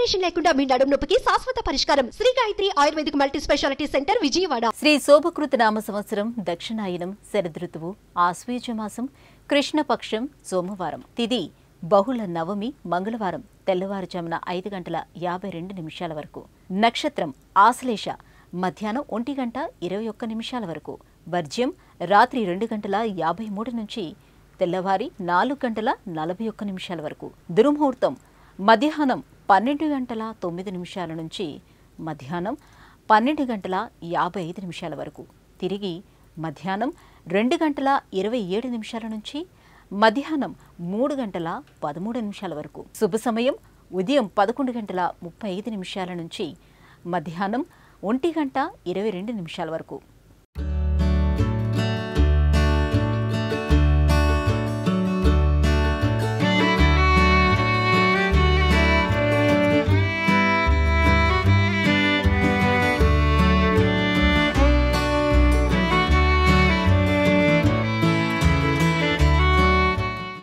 operation లేకుండా మీ నడుము నొప్పికి శాశ్వత పరిష్కారం Shri Gayatri ayurvedic multi speciality centre Vijayawada Shri శోభకృత నామ సంవత్సరం దక్షిణాయనం శరదృతువు ఆశ్వీజమాసం కృష్ణపక్షం సోమవారం తిది బహుళ నవమి మంగళవారం తెల్లవారుజామున ఐదు గంటల యాభై రెండు నిమిషాల వరకు నక్షత్రం ఆశ్లేష మధ్యాహ్నం ఒంటి గంట ఇరవై ఒక్క నిమిషాల వరకు వర్జ్యం రాత్రి రెండు గంటల యాభై మూడు నుంచి తెల్లవారి నాలుగు గంటల నలభై ఒక్క నిమిషాల వరకు దుర్ముహూర్తం మధ్యాహ్నం పన్నెండు గంటల తొమ్మిది నిమిషాల నుంచి మధ్యాహ్నం పన్నెండు గంటల యాభై ఐదు నిమిషాల వరకు తిరిగి మధ్యాహ్నం రెండు గంటల ఇరవై ఏడు నిమిషాల నుంచి మధ్యాహ్నం మూడు గంటల పదమూడు నిమిషాల వరకు శుభ సమయం ఉదయం పదకొండు గంటల ముప్పై ఐదు నిమిషాల నుంచి మధ్యాహ్నం ఒంటి గంట ఇరవై రెండు నిమిషాల వరకు